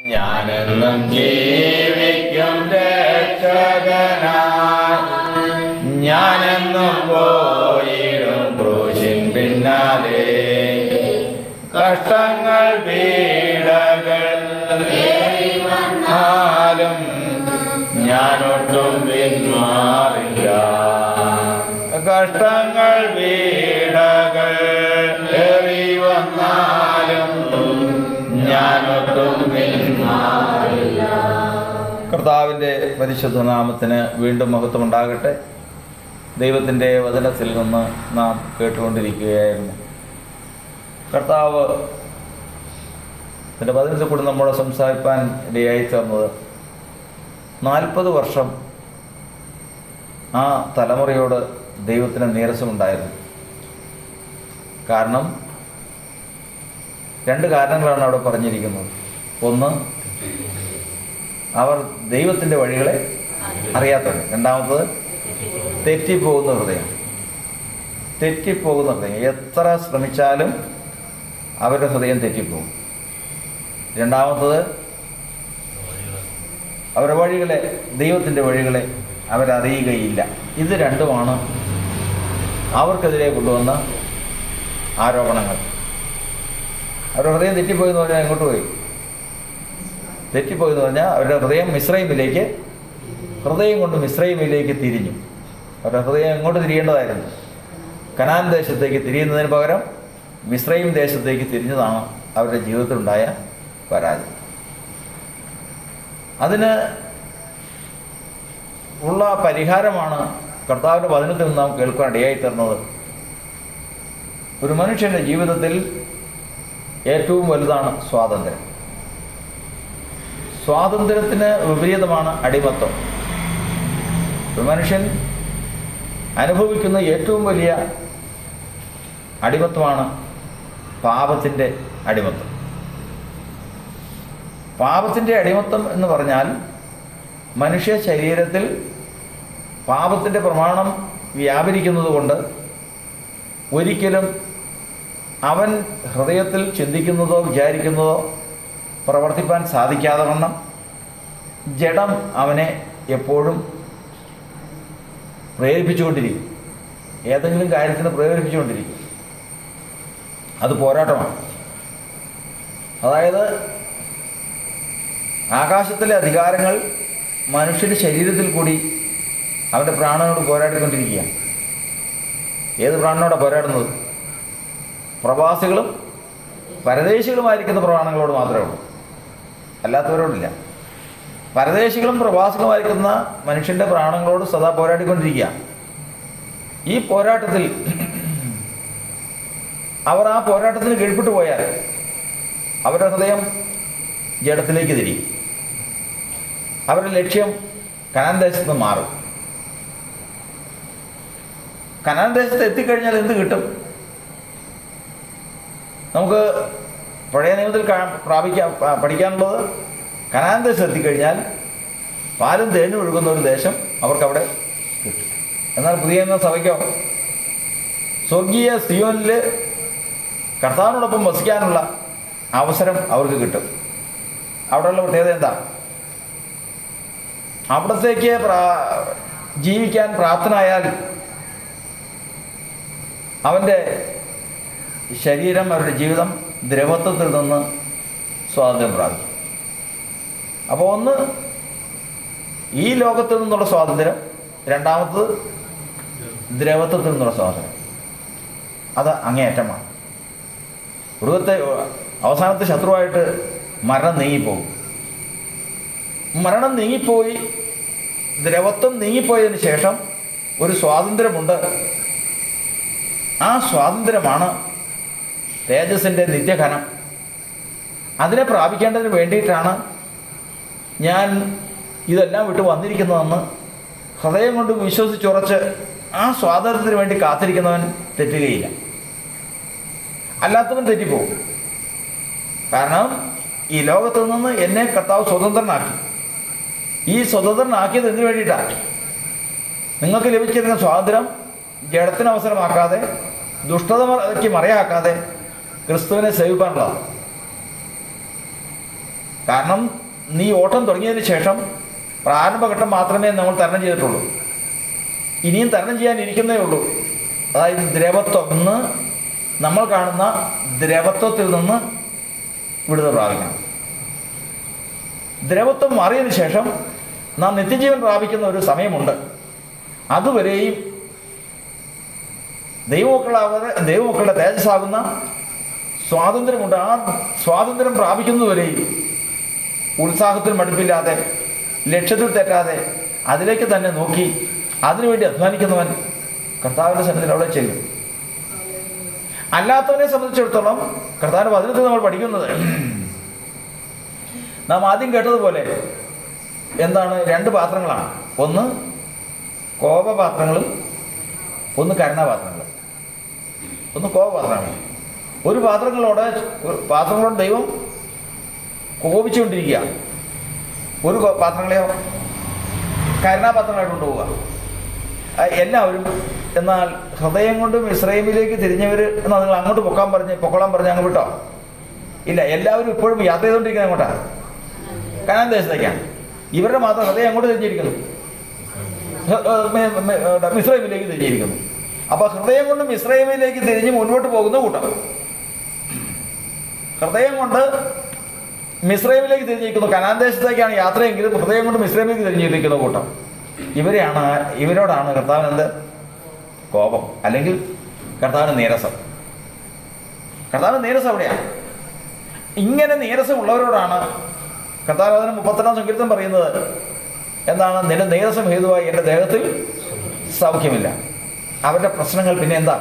ഞാനെന്നും ജീവിക്കും രക്ഷകനായി ഞാനെന്നും പോയിടും ക്രൂശിൻ പിന്നാലെ കഷ്ടങ്ങൾ പീഡകൾ ആലും ഞാനൊട്ടും പിന്മാറില്ല കഷ്ടങ്ങൾ പീഡകൾ ഏറി വന്നാലും ഞാനൊട്ടും പിന്മാറില്ല കർത്താവിൻ്റെ പരിശുദ്ധ നാമത്തിന് വീണ്ടും മഹത്വം ഉണ്ടാകട്ടെ ദൈവത്തിൻ്റെ വചനത്തിൽ നിന്ന് നാം കേട്ടുകൊണ്ടിരിക്കുകയായിരുന്നു കർത്താവ് തൻ്റെ വചനത്തിൽ കൂടി നമ്മോട് സംസാരിപ്പാൻ ഇടയായി തീർന്നത് നാൽപ്പത് വർഷം ആ തലമുറയോട് ദൈവത്തിന് നീരസമുണ്ടായിരുന്നു കാരണം രണ്ട് കാരണങ്ങളാണ് അവിടെ പറഞ്ഞിരിക്കുന്നത് ഒന്ന് അവർ ദൈവത്തിൻ്റെ വഴികളെ അറിയാത്തവർ രണ്ടാമത്തത് തെറ്റിപ്പോകുന്ന ഹൃദയം തെറ്റിപ്പോകുന്ന ഹൃദയം എത്ര ശ്രമിച്ചാലും അവരുടെ ഹൃദയം തെറ്റിപ്പോകും രണ്ടാമത്തത് അവരുടെ വഴികളെ ദൈവത്തിൻ്റെ വഴികളെ അവരറിയുകയില്ല ഇത് രണ്ടുമാണ് അവർക്കെതിരെ കൊണ്ടുവന്ന ആരോപണങ്ങൾ അവരുടെ ഹൃദയം തെറ്റിപ്പോയി എന്ന് പറഞ്ഞാൽ എങ്ങോട്ട് പോയി തെറ്റിപ്പോയി എന്ന് പറഞ്ഞാൽ അവരുടെ ഹൃദയം മിശ്രൈമിലേക്ക് ഹൃദയം കൊണ്ട് മിശ്രൈമിലേക്ക് തിരിഞ്ഞു അവരുടെ ഹൃദയം എങ്ങോട്ട് തിരിയേണ്ടതായിരുന്നു കനാൻ ദേശത്തേക്ക് തിരിയുന്നതിന് പകരം മിശ്രൈം ദേശത്തേക്ക് തിരിഞ്ഞതാണ് അവരുടെ ജീവിതത്തിലുണ്ടായ പരാജയം അതിന് ഉള്ള പരിഹാരമാണ് കർത്താവിൻ്റെ വചനത്തിൽ നിന്ന് നാം കേൾക്കാൻ ഇടയായി തരുന്നത് ഒരു മനുഷ്യൻ്റെ ജീവിതത്തിൽ ഏറ്റവും വലുതാണ് സ്വാതന്ത്ര്യം സ്വാതന്ത്ര്യത്തിന് വിപരീതമാണ് അടിമത്വം ഒരു മനുഷ്യൻ അനുഭവിക്കുന്ന ഏറ്റവും വലിയ അടിമത്വമാണ് പാപത്തിൻ്റെ അടിമത്വം പാപത്തിൻ്റെ അടിമത്വം എന്ന് പറഞ്ഞാൽ മനുഷ്യ ശരീരത്തിൽ പാപത്തിൻ്റെ പ്രമാണം വ്യാപരിക്കുന്നത് കൊണ്ട് ഒരിക്കലും അവൻ ഹൃദയത്തിൽ ചിന്തിക്കുന്നതോ വിചാരിക്കുന്നതോ പ്രവർത്തിപ്പാൻ സാധിക്കാതെ വണ്ണം ജഡം അവനെ എപ്പോഴും പ്രേരിപ്പിച്ചുകൊണ്ടിരിക്കും ഏതെങ്കിലും കാര്യത്തിന് പ്രേരിപ്പിച്ചുകൊണ്ടിരിക്കും അത് പോരാട്ടമാണ് അതായത് ആകാശത്തിലെ അധികാരങ്ങൾ മനുഷ്യൻ്റെ ശരീരത്തിൽ കൂടി അവൻ്റെ പ്രാണനോട് പോരാടിക്കൊണ്ടിരിക്കുകയാണ് ഏത് പ്രാണനോടാണ് പോരാടുന്നത് പ്രവാസികളും പരദേശികളുമായിരിക്കുന്ന പ്രാണങ്ങളോട് മാത്രമേ ഉള്ളൂ അല്ലാത്തവരോടില്ല പരദേശികളും പ്രവാസികളുമായിരിക്കുന്ന മനുഷ്യൻ്റെ പ്രാണങ്ങളോട് സദാ പോരാടിക്കൊണ്ടിരിക്കുക ഈ പോരാട്ടത്തിൽ അവർ ആ പോരാട്ടത്തിന് കീഴ്പ്പെട്ടു പോയാൽ അവരുടെ ഹൃദയം ജഡത്തിലേക്ക് തിരിയും അവരുടെ ലക്ഷ്യം കനാൻ ദേശത്ത് നിന്ന് മാറും കനാൻ ദേശത്ത് എത്തിക്കഴിഞ്ഞാൽ എന്ത് കിട്ടും നമുക്ക് പഴയ നിയമത്തിൽ കാ- പ്രാപിക്കാൻ പ- പഠിക്കാനുള്ളത് കനാൻ ദേശത്ത് എത്തിക്കഴിഞ്ഞാൽ പാലും തേനും ഒഴുകുന്ന ഒരു ദേശം അവർക്കവിടെ കിട്ടും എന്നാൽ പുതിയ നിയമ സഭയ്ക്കോ സ്വർഗീയ സിയോനിൽ കർത്താവിനോടൊപ്പം വസിക്കാനുള്ള അവസരം അവർക്ക് കിട്ടും അവിടെയുള്ള പ്രത്യേകത എന്താ അവിടത്തേക്ക് പ്രാ- ജീവിക്കാൻ പ്രാപ്തനായാൽ അവൻ്റെ ശരീരം അവരുടെ ജീവിതം ദ്രവത്വത്തിൽ നിന്ന് സ്വാതന്ത്ര്യം പ്രാപിക്കും അപ്പോൾ ഒന്ന് ഈ ലോകത്തിൽ നിന്നുള്ള സ്വാതന്ത്ര്യം രണ്ടാമത്തത് ദ്രവത്വത്തിൽ നിന്നുള്ള സ്വാതന്ത്ര്യം അത് അങ്ങേയറ്റമാണ് ഒടുക്കത്തെ അവസാനത്തെ ശത്രുവായിട്ട് മരണം നീങ്ങിപ്പോകും മരണം നീങ്ങിപ്പോയി ദ്രവത്വം നീങ്ങിപ്പോയതിന് ശേഷം ഒരു സ്വാതന്ത്ര്യമുണ്ട് ആ സ്വാതന്ത്ര്യമാണ് തേജസ്സിൻ്റെ നിത്യഘനം അതിനെ പ്രാപിക്കേണ്ടതിന് വേണ്ടിയിട്ടാണ് ഞാൻ ഇതെല്ലാം വിട്ട് വന്നിരിക്കുന്നതെന്ന് ഹൃദയം കൊണ്ട് വിശ്വസിച്ചുറച്ച് ആ സ്വാതന്ത്ര്യത്തിന് വേണ്ടി കാത്തിരിക്കുന്നവൻ തെറ്റുകയില്ല അല്ലാത്തവൻ തെറ്റിപ്പോകും കാരണം ഈ ലോകത്ത് നിന്ന് എന്നെ കർത്താവ് സ്വതന്ത്രനാക്കി ഈ സ്വതന്ത്രനാക്കിയത് എന്തിനു വേണ്ടിയിട്ടാണ് നിങ്ങൾക്ക് ലഭിച്ചിരുന്ന സ്വാതന്ത്ര്യം ജഡത്തിന് അവസരമാക്കാതെ ദുഷ്ടതയ്ക്ക് മറയാക്കാതെ ക്രിസ്തുവിനെ സേവിക്കാനുള്ളതാണ് കാരണം നീ ഓട്ടം തുടങ്ങിയതിന് ശേഷം പ്രാരംഭഘട്ടം മാത്രമേ നമ്മൾ തരണം ചെയ്തിട്ടുള്ളൂ ഇനിയും തരണം ചെയ്യാനിരിക്കുന്നേ ഉള്ളൂ അതായത് ദ്രവത്വം എന്ന് നമ്മൾ കാണുന്ന ദ്രവത്വത്തിൽ നിന്ന് വിടുതൽ പ്രാപിക്കണം ദ്രവത്വം മാറിയതിനു ശേഷം നാം നിത്യജീവൻ പ്രാപിക്കുന്ന ഒരു സമയമുണ്ട് അതുവരെയും ദൈവമക്കളാവുന്ന ദൈവമക്കളുടെ തേജസ്സാകുന്ന സ്വാതന്ത്ര്യമുണ്ട് ആ സ്വാതന്ത്ര്യം പ്രാപിക്കുന്നതുവരെയും ഉത്സാഹത്തിൽ മടുപ്പില്ലാതെ ലക്ഷ്യത്തിൽ തെറ്റാതെ അതിലേക്ക് തന്നെ നോക്കി അതിനുവേണ്ടി അധ്വാനിക്കുന്നവൻ കർത്താവിൻ്റെ സന്നിധിയിൽ അവിടെ ചെല്ലും അല്ലാത്തവനെ സംബന്ധിച്ചിടത്തോളം കർത്താവിൻ്റെ വചനത്തിൽ നമ്മൾ പഠിക്കുന്നത് നാം ആദ്യം കേട്ടതുപോലെ എന്താണ് രണ്ട് പാത്രങ്ങളാണ് ഒന്ന് കോപപാത്രങ്ങളും ഒന്ന് കരുണാപാത്രങ്ങളും ഒന്ന് കോപപാത്രങ്ങൾ ഒരു പാത്രങ്ങളോട് ഒരു പാത്രങ്ങളോട് ദൈവം കോപിച്ചുകൊണ്ടിരിക്കുക ഒരു കോ- പാത്രങ്ങളെയോ കരുണാപാത്രങ്ങളായിട്ട് കൊണ്ടുപോവുക ആ, എല്ലാവരും എന്നാൽ ഹൃദയം കൊണ്ടും ഇസ്രയേലിലേക്ക് തിരിഞ്ഞവർ എന്നാൽ നിങ്ങൾ അങ്ങോട്ട് പൊക്കാൻ പറഞ്ഞ് പൊക്കോളാൻ പറഞ്ഞ് അങ്ങ് വിട്ടോ ഇല്ല എല്ലാവരും ഇപ്പോഴും യാത്ര ചെയ്തുകൊണ്ടിരിക്കുന്നത് അങ്ങോട്ടാണ് കനാൻ ദേശത്തേക്കാണ് ഇവരുടെ മാത്രം ഹൃദയം അങ്ങോട്ട് തിരിഞ്ഞിരിക്കുന്നു ഹ- ഏ, മെ- മെ- ഏ, മിസ്രൈമിലേക്ക് തിരിഞ്ഞിരിക്കുന്നു അപ്പൊ ഹൃദയം കൊണ്ടും ഇസ്രയേലിലേക്ക് തിരിഞ്ഞ് മുന്നോട്ട് പോകുന്ന കൂട്ടം ഹൃദയം കൊണ്ട് മിസ്രൈമിലേക്ക് തിരിഞ്ഞിരിക്കുന്നു കനാൻ ദേശത്തേക്കാണ് യാത്രയെങ്കിലും ഹൃദയം കൊണ്ട് മിസ്രൈമിലേക്ക് തിരിഞ്ഞിരിക്കുന്ന കൂട്ടം ഇവരെയാണ് ഇവരോടാണ് കർത്താവിന് എന്ത് കോപം അല്ലെങ്കിൽ കർത്താവിന് നീരസം കർത്താവിന് നീരസം എവിടെയാണ് ഇങ്ങനെ നീരസമുള്ളവരോടാണ് കർത്താവ് അതിന് മുപ്പത്തിരണ്ടാം സങ്കീർത്തം പറയുന്നത് എന്താണ് നിന്റെ നീരസം ഹേതുവായി എൻ്റെ ദേഹത്തിൽ സൗഖ്യമില്ല അവരുടെ പ്രശ്നങ്ങൾ പിന്നെ എന്താ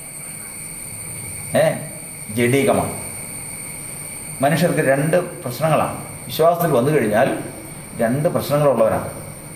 ഏ ജഡീകമാണ് മനുഷ്യർക്ക് രണ്ട് പ്രശ്നങ്ങളാണ് വിശ്വാസത്തിൽ വന്നു കഴിഞ്ഞാൽ രണ്ട് പ്രശ്നങ്ങളുള്ളവരാണ്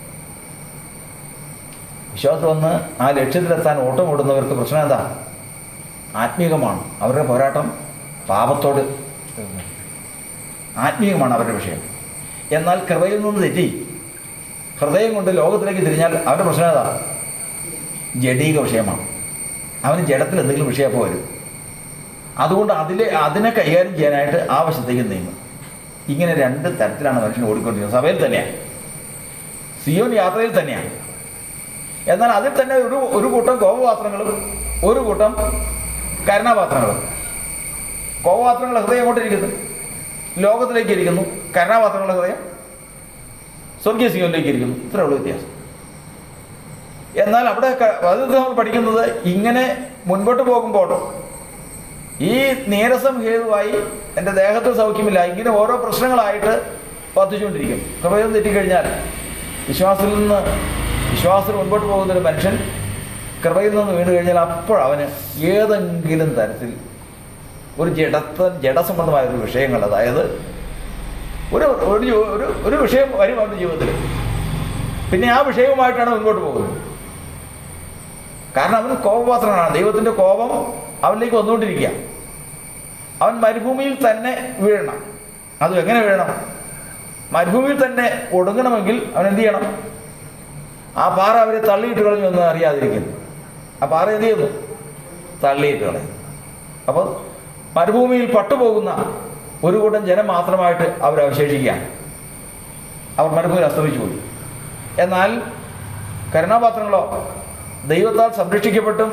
വിശ്വാസത്തിൽ വന്ന് ആ ലക്ഷ്യത്തിലെത്താൻ ഓട്ടം ഓടുന്നവർക്ക് പ്രശ്നം എന്താ ആത്മീകമാണ് അവരുടെ പോരാട്ടം പാപത്തോട് ആത്മീയമാണ് അവരുടെ വിഷയം എന്നാൽ കൃപയിൽ നിന്ന് തെറ്റി ഹൃദയം കൊണ്ട് ലോകത്തിലേക്ക് തിരിഞ്ഞാൽ അവരുടെ പ്രശ്നം ഏതാ ജഡീക വിഷയമാണ് അവന് ജഡത്തിൽ എന്തെങ്കിലും വിഷയമപ്പോൾ വരും അതുകൊണ്ട് അതിലെ അതിനെ കൈകാര്യം ചെയ്യാനായിട്ട് ആ വശത്തേക്ക് നീങ്ങും ഇങ്ങനെ രണ്ട് തരത്തിലാണ് മനുഷ്യൻ ഓടിക്കൊണ്ടിരിക്കുന്നത് സഭയിൽ തന്നെയാണ് സിയോൻ യാത്രയിൽ തന്നെയാണ് എന്നാൽ അതിൽ തന്നെ ഒരു ഒരു കൂട്ടം കോപപാത്രങ്ങളും ഒരു കൂട്ടം കരുണാപാത്രങ്ങളും കോപപാത്രങ്ങൾ ഹൃദയം കൊണ്ടിരിക്കുന്നു ലോകത്തിലേക്ക് ഇരിക്കുന്നു കരുണാപാത്രങ്ങളുടെ ഹൃദയം സ്വർഗീയ സിയോനിലേക്ക് ഇരിക്കുന്നു ഇത്രേ ഉള്ളൂ വ്യത്യാസം എന്നാൽ അവിടെ ക- അതിൽ നമ്മൾ പഠിക്കുന്നത് ഇങ്ങനെ മുൻപോട്ട് പോകുമ്പോൾ ഈ നീരസം ഹേതുവായി എൻ്റെ ദേഹത്തിൽ സൗഖ്യമില്ല ഇങ്ങനെ ഓരോ പ്രശ്നങ്ങളായിട്ട് വർദ്ധിച്ചുകൊണ്ടിരിക്കും ഹൃദയം തെറ്റിക്കഴിഞ്ഞാൽ വിശ്വാസത്തിൽ നിന്ന് വിശ്വാസത്തിൽ മുൻപോട്ട് പോകുന്ന ഒരു മനുഷ്യൻ കൃപയിൽ നിന്ന് വീണ് കഴിഞ്ഞാൽ അപ്പോൾ അവന് ഏതെങ്കിലും തരത്തിൽ ഒരു ജഡത്ത ജഡസംബന്ധമായ ഒരു വിഷയങ്ങൾ അതായത് ഒരു ഒരു ജോ- ഒരു ഒരു വിഷയം വരും അവൻ്റെ ജീവിതത്തിൽ പിന്നെ ആ വിഷയവുമായിട്ടാണ് മുൻപോട്ട് പോകുന്നത് കാരണം അവൻ കോപപാത്രനാണ് ദൈവത്തിൻ്റെ കോപം അവനിലേക്ക് വന്നുകൊണ്ടിരിക്കുക അവൻ മരുഭൂമിയിൽ തന്നെ വീഴണം അതും എങ്ങനെ വീഴണം മരുഭൂമിയിൽ തന്നെ ഒടുങ്ങണമെങ്കിൽ അവൻ എന്ത് ചെയ്യണം ആ പാറ അവരെ തള്ളിയിട്ട് കളഞ്ഞു എന്ന് അറിയാതിരിക്കുന്നു ആ പാറ എന്ത് ചെയ്യുന്നു തള്ളിയിട്ട് കളയും അപ്പോൾ മരുഭൂമിയിൽ പട്ടുപോകുന്ന ഒരു കൂട്ടം ജനം മാത്രമായിട്ട് അവർ അവശേഷിക്കുകയാണ് അവർ മരുഭൂമിയിൽ അസ്തമിച്ചു പോയി എന്നാൽ കരുണാപാത്രങ്ങളോ ദൈവത്താൽ സംരക്ഷിക്കപ്പെട്ടും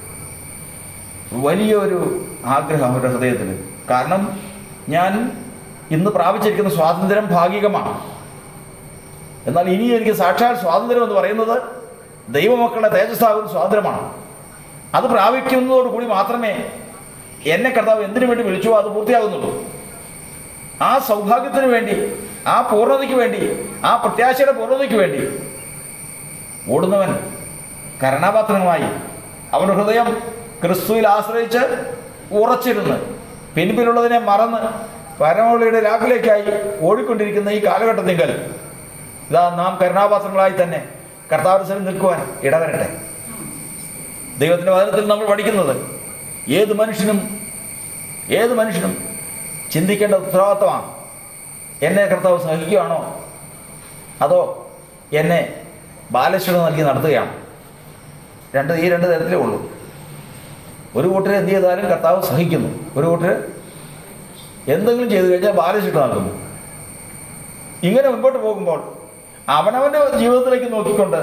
വലിയൊരു ആഗ്രഹം അവരുടെ ഹൃദയത്തിൽ കാരണം ഞാൻ ഇന്ന് പ്രാപിച്ചിരിക്കുന്ന സ്വാതന്ത്ര്യം ഭാഗികമാണ് എന്നാൽ ഇനി എനിക്ക് സാക്ഷാൽ സ്വാതന്ത്ര്യം എന്ന് പറയുന്നത് ദൈവമക്കളുടെ തേജസ്സാകുന്ന സ്വാതന്ത്ര്യമാണ് അത് പ്രാപിക്കുന്നതോടുകൂടി മാത്രമേ എന്നെ കർത്താവ് എന്തിനു വേണ്ടി വിളിച്ചുവോ അത് പൂർത്തിയാകുന്നുള്ളൂ ആ സൗഭാഗ്യത്തിന് വേണ്ടി ആ പൂർണ്ണതയ്ക്ക് വേണ്ടി ആ പ്രത്യാശയുടെ പൂർണ്ണതയ്ക്ക് വേണ്ടി ഓടുന്നവൻ കരുണാപാത്രമായി അവൻ്റെ ഹൃദയം ക്രിസ്തുവിൽ ആശ്രയിച്ച് ഉറച്ചിരുന്ന് പിൻപിലുള്ളതിനെ മറന്ന് പരമവിളിയുടെ ലാഭിലേക്കായി ഓടിക്കൊണ്ടിരിക്കുന്ന ഈ കാലഘട്ടത്തിങ്കൽ ഇതാ നാം കരുണാപാത്രങ്ങളായി തന്നെ കർത്താവിന് നിൽക്കുവാൻ ഇടവരട്ടെ ദൈവത്തിൻ്റെ വചനത്തിൽ നമ്മൾ പഠിക്കുന്നത് ഏത് മനുഷ്യനും ഏത് മനുഷ്യനും ചിന്തിക്കേണ്ട ഉത്തരവാദിത്തമാണ് എന്നെ കർത്താവ് സഹിക്കുകയാണോ അതോ എന്നെ ബാലശ്വരം നൽകി നടത്തുകയാണ് രണ്ട് ഈ രണ്ട് തരത്തിലേ ഉള്ളൂ ഒരു കൂട്ടർ എന്ത് ചെയ്താലും കർത്താവ് സഹിക്കുന്നു ഒരു കൂട്ടർ എന്തെങ്കിലും ചെയ്തു കഴിഞ്ഞാൽ ബാലശിക്ഷ നൽകുന്നു ഇങ്ങനെ മുൻപോട്ട് പോകുമ്പോൾ അവനവൻ്റെ ജീവിതത്തിലേക്ക് നോക്കിക്കൊണ്ട്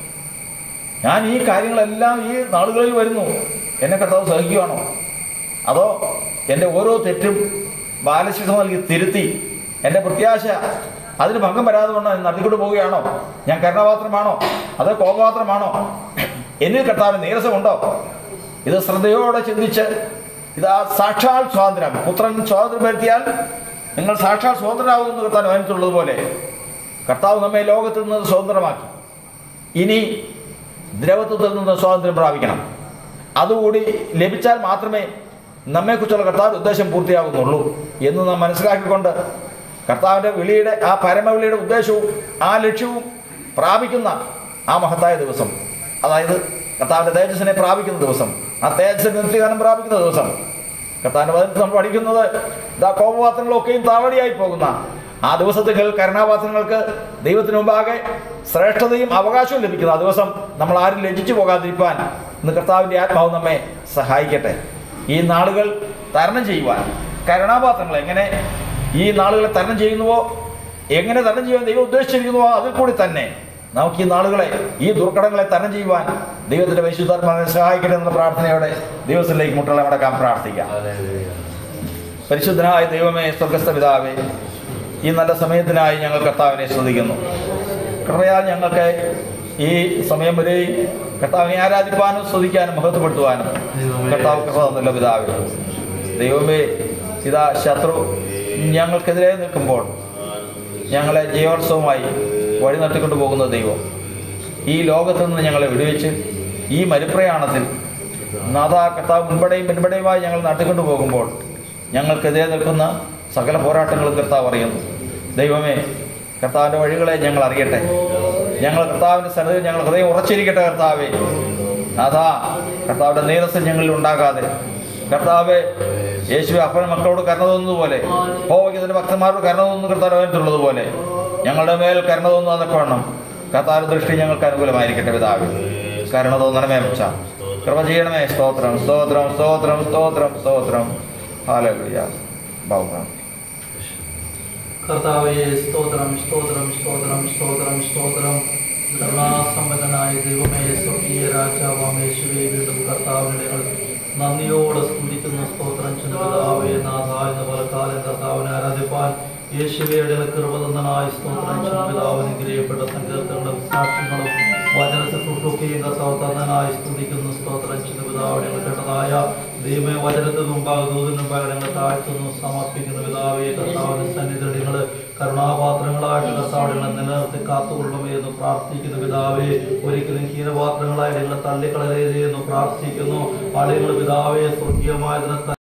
ഞാൻ ഈ കാര്യങ്ങളെല്ലാം ഈ നാളുകളിൽ വരുന്നു എന്നെ കർത്താവ് സഹിക്കുകയാണോ അതോ എൻ്റെ ഓരോ തെറ്റും ബാലശിക്ഷ നൽകി തിരുത്തി എൻ്റെ പ്രത്യാശ അതിന് ഭംഗം വരാതെ കൊണ്ട് നടത്തിക്കൊണ്ട് പോവുകയാണോ ഞാൻ കരുണപാത്രമാണോ അതോ കോപപാത്രമാണോ എന്നിൽ കർത്താവിന് നീരസമുണ്ടോ ഇത് ശ്രദ്ധയോടെ ചിന്തിച്ച് ഇതാ സാക്ഷാൽ സ്വാതന്ത്ര്യം പുത്രൻ സ്വാതന്ത്ര്യം വരുത്തിയാൽ നിങ്ങൾ സാക്ഷാൽ സ്വതന്ത്രരാകുമെന്ന് കർത്താൻ വനത്തുള്ളത് പോലെ കർത്താവ് നമ്മെ ലോകത്തിൽ നിന്ന് സ്വതന്ത്രമാക്കി ഇനി ദ്രവത്വത്തിൽ നിന്ന് സ്വാതന്ത്ര്യം പ്രാപിക്കണം അതുകൂടി ലഭിച്ചാൽ മാത്രമേ നമ്മെക്കുറിച്ചുള്ള കർത്താവിൻ്റെ ഉദ്ദേശം പൂർത്തിയാകുന്നുള്ളൂ എന്ന് നാം മനസ്സിലാക്കിക്കൊണ്ട് കർത്താവിൻ്റെ വിളിയുടെ ആ പരമവിളിയുടെ ഉദ്ദേശവും ആ ലക്ഷ്യവും പ്രാപിക്കുന്ന ആ മഹത്തായ ദിവസം അതായത് കർത്താവിൻ്റെ തേജസ്സിനെ പ്രാപിക്കുന്ന ദിവസം ആ തേജസ്സിന് നിത്യകാലം പ്രാപിക്കുന്ന ദിവസം കർത്താവിൻ്റെ പദത്തിൽ നമ്മൾ പഠിക്കുന്നത് ഇതാ കോപപാത്രങ്ങളൊക്കെയും താവടിയായി പോകുന്ന ആ ദിവസത്തിൽ കരുണാപാത്രങ്ങൾക്ക് ദൈവത്തിന് മുമ്പാകെ ശ്രേഷ്ഠതയും അവകാശവും ലഭിക്കുന്ന ആ ദിവസം നമ്മൾ ആരും ലജിച്ചു പോകാതിരിക്കാൻ ഇന്ന് കർത്താവിൻ്റെ ആത്മാവ് നമ്മെ സഹായിക്കട്ടെ ഈ നാളുകൾ തരണം ചെയ്യുവാൻ കരുണാപാത്രങ്ങൾ എങ്ങനെ ഈ നാളുകളെ തരണം ചെയ്യുന്നുവോ എങ്ങനെ തരണം ചെയ്യുവാൻ ദൈവം ഉദ്ദേശിച്ചിരിക്കുന്നുവോ അതിൽ കൂടി തന്നെ നമുക്ക് ഈ നാളുകളെ ഈ ദുർഘടങ്ങളെ തരണം ചെയ്യുവാൻ ദൈവത്തിൻ്റെ പരിശുദ്ധാത്മാവിനെ സഹായിക്കട്ടെ എന്നുള്ള പ്രാർത്ഥനയോടെ ദൈവത്തിലേക്ക് മുട്ടുകളെ മടക്കാൻ പ്രാർത്ഥിക്കാം പരിശുദ്ധനായ ദൈവമേ സ്വർഗസ്ഥ പിതാവേ ഈ നല്ല സമയത്തിനായി ഞങ്ങൾ കർത്താവിനെ ശ്രദ്ധിക്കുന്നു കൃപയാൽ ഞങ്ങൾക്ക് ഈ സമയം വരെയും കർത്താവിനെ ആരാധിപ്പാനും സ്തുതിക്കാനും മഹത്വപ്പെടുത്തുവാനും കർത്താവ് കൃപ തന്നല്ലോ പിതാവേ ദൈവമേ ഇതാ ശത്രു ഞങ്ങൾക്കെതിരെ നിൽക്കുമ്പോൾ ഞങ്ങളെ ജയോത്സവമായി വഴി നടത്തിക്കൊണ്ട് പോകുന്ന ദൈവം ഈ ലോകത്ത് നിന്ന് ഞങ്ങളെ വിടുവിച്ച് ഈ മരുപ്രയാണത്തിൽ നാഥ കർത്താവ് മുൻപടെയും പിൻപടെയുമായി ഞങ്ങൾ നടത്തിക്കൊണ്ട് പോകുമ്പോൾ ഞങ്ങൾക്കെതിരെ നിൽക്കുന്ന സകല പോരാട്ടങ്ങളും കർത്താവ് അറിയുന്നു ദൈവമേ കർത്താവിൻ്റെ വഴികളെ ഞങ്ങൾ അറിയട്ടെ ഞങ്ങൾ കർത്താവിൻ്റെ സന്നിധിയിൽ ഞങ്ങൾ ഹൃദയം ഉറച്ചിരിക്കട്ടെ കർത്താവേ നാഥ കർത്താവിൻ്റെ നീരസം ഞങ്ങളിൽ ഉണ്ടാകാതെ കർത്താവെ യേശുവെ അപ്പൻ മക്കളോട് കരുണ തോന്നുന്നതുപോലെ ഹോവയ്ക്കതിൻ്റെ ഭക്തന്മാരോട് കരുണ തോന്നുന്നു കർത്താവ് പോലെ ഞങ്ങളുടെ മേൽ കരുണ തോന്നുന്നതൊക്കെ വേണം കർത്താവ് ദൃഷ്ടി ഞങ്ങൾക്ക് അനുകൂലമായിരിക്കട്ടെ പിതാവ് കരുണ തോന്നണമേ വെച്ച കൃപ ചെയ്യണമേ സ്തോത്രം സ്തോത്രം സ്തോത്രം സ്തോത്രം സ്തോത്രം ഹാലലുയ ബഹുമാനം കർത്താവേ സ്തോത്രം സ്തോത്രം സ്തോത്രം സ്തോത്രം സ്തോത്രം കരുണാസമ്പന്നനായ ദൈവമേ സ്വർഗീയ രാജാവാമേശ്വരെ വീണ്ടും കർത്താവിനെ ഞങ്ങൾ നന്ദിയോടെ സ്തുതിക്കുന്ന സ്തോത്രം ചെന്ന പിതാവേ നാഥ എന്ന പല കാലം കർത്താവിനെ ആരാധിപ്പാൻ യേശുവയുടെ കൃപതന്നായ സ്തോത്രം ചെന്ന പിതാവിന് ഗിരിയപ്പെട്ട സങ്കീർത്തങ്ങളും സാക്ഷ്യങ്ങളും വചന ശുശ്രൂഷയൊക്കെയും കർത്താവ് തന്നനായി സ്തുതിക്കുന്നു സ്തോത്രം ചെന്ന പിതാവിനെ ഞങ്ങൾ കേട്ടതായ ദൈവമേ വചനത്തിന് മുമ്പാകെ ദൂതിന് മുമ്പാകെ ഞങ്ങൾ താഴ്ത്തുന്നു സമർപ്പിക്കുന്ന പിതാവേ കർത്താവിന്റെ സന്നിധിയിൽ ഞങ്ങൾ കരുണാപാത്രങ്ങളായിട്ട് കർത്താവ് ഞങ്ങളെ നിലനിർത്തി കാത്തുകൊള്ളണമേ എന്ന് പ്രാർത്ഥിക്കുന്നു പിതാവേ ഒരിക്കലും ഹീനപാത്രങ്ങളായി ഞങ്ങൾ തള്ളിക്കളയരുതേ എന്ന് പ്രാർത്ഥിക്കുന്നു ആളുകൾ പിതാവേ സ്വർഗീയമായ